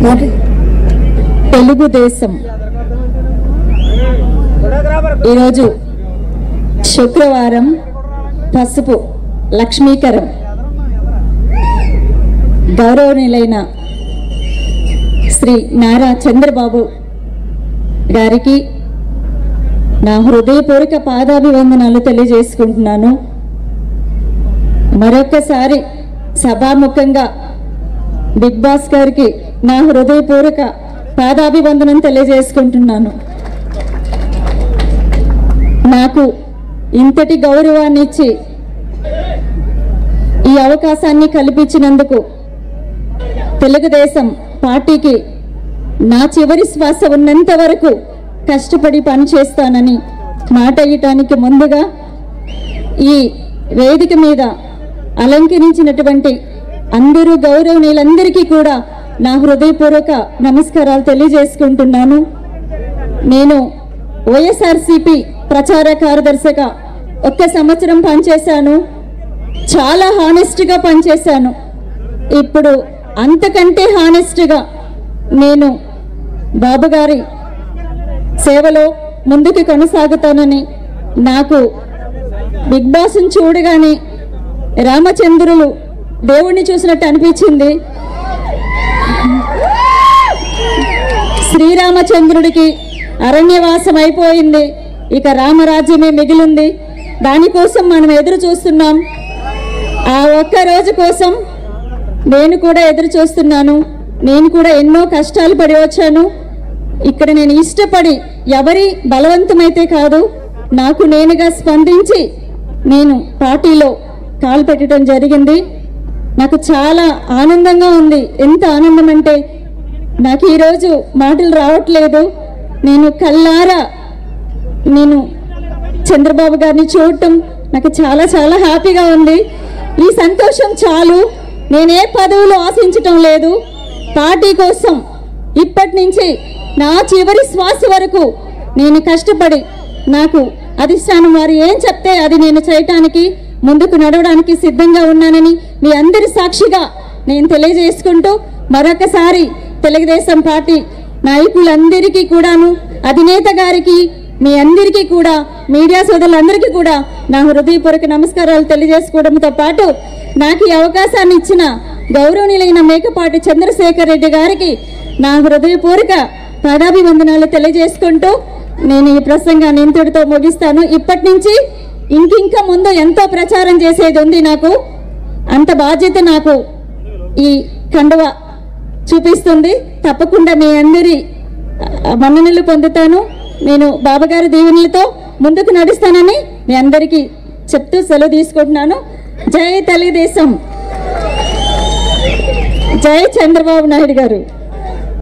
తెలుగుదేశం ఈరోజు శుక్రవారం పసుపు లక్ష్మీకరం గౌరవనీయులైన శ్రీ నారా చంద్రబాబు గారికి నా హృదయపూర్వక పాదాభివందనాలు తెలియజేసుకుంటున్నాను మరొకసారి సభాముఖంగా బిగ్ బాస్ గారికి నా హృదయపూర్వక పాదాభివందనం తెలియజేసుకుంటున్నాను నాకు ఇంతటి గౌరవాన్ని ఇచ్చి ఈ అవకాశాన్ని కల్పించినందుకు తెలుగుదేశం పార్టీకి నా చివరి శ్వాస ఉన్నంత వరకు కష్టపడి పనిచేస్తానని మాట ఇయటానికి ముందుగా ఈ వేదిక మీద అలంకరించినటువంటి అందరూ గౌరవనీయులందరికీ కూడా నా హృదయపూర్వక నమస్కారాలు తెలియజేసుకుంటున్నాను నేను వైఎస్ఆర్సిపి ప్రచార కార్యదర్శిగా ఒక్క సంవత్సరం పనిచేశాను చాలా హానెస్ట్గా పనిచేశాను ఇప్పుడు అంతకంటే హానెస్ట్గా నేను బాబు గారి సేవలో ముందుకు కొనసాగుతానని నాకు బిగ్ బాస్ని చూడగానే రామచంద్రులు దేవుణ్ణి చూసినట్టు అనిపించింది శ్రీరామచంద్రుడికి అరణ్యవాసం అయిపోయింది ఇక రామరాజ్యమే మిగిలింది దానికోసం మనం ఎదురు చూస్తున్నాం ఆ ఒక్క రోజు కోసం నేను కూడా ఎదురు చూస్తున్నాను నేను కూడా ఎన్నో కష్టాలు పడి వచ్చాను ఇక్కడ నేను ఇష్టపడి ఎవరి బలవంతమైతే కాదు నాకు నేనుగా స్పందించి నేను పార్టీలో కాలు పెట్టడం జరిగింది నాకు చాలా ఆనందంగా ఉంది ఎంత ఆనందం అంటే నాకు ఈరోజు మాటలు రావట్లేదు నేను కల్లారా నేను చంద్రబాబు గారిని చూడటం నాకు చాలా చాలా హ్యాపీగా ఉంది ఈ సంతోషం చాలు నేనే పదవులు ఆశించటం లేదు పార్టీ కోసం ఇప్పటి నుంచి నా చివరి శ్వాస వరకు నేను కష్టపడి నాకు అధిష్టానం వారు ఏం చెప్తే అది నేను చేయటానికి ముందుకు నడవడానికి సిద్ధంగా ఉన్నానని మీ అందరి సాక్షిగా నేను తెలియజేసుకుంటూ మరొకసారి తెలుగుదేశం పార్టీ నాయకులందరికీ కూడాను అధినేత గారికి మీ అందరికీ కూడా మీడియా సోదరులందరికీ కూడా నా హృదయపూర్వక నమస్కారాలు తెలియజేసుకోవడంతో పాటు నాకు ఈ అవకాశాన్ని ఇచ్చిన గౌరవనీయులైన మేకపాటి చంద్రశేఖర్ రెడ్డి గారికి నా హృదయపూర్వక పాదాభివందనాలు తెలియజేసుకుంటూ నేను ఈ ప్రసంగాన్ని ఇంతటితో ముగిస్తాను ఇప్పటి నుంచి ఇంకింక ముందు ఎంతో ప్రచారం చేసేది ఉంది నాకు అంత బాధ్యత నాకు ఈ కండువ చూపిస్తుంది తప్పకుండా మీ అందరి ఆ, మన్ననలు పొందుతాను నేను బాబాగారి దీవెనలతో ముందుకు నడుస్తానని మీ అందరికీ చెప్తూ సెలవు తీసుకుంటున్నాను జై తెలుగుదేశం జై చంద్రబాబు నాయుడు గారు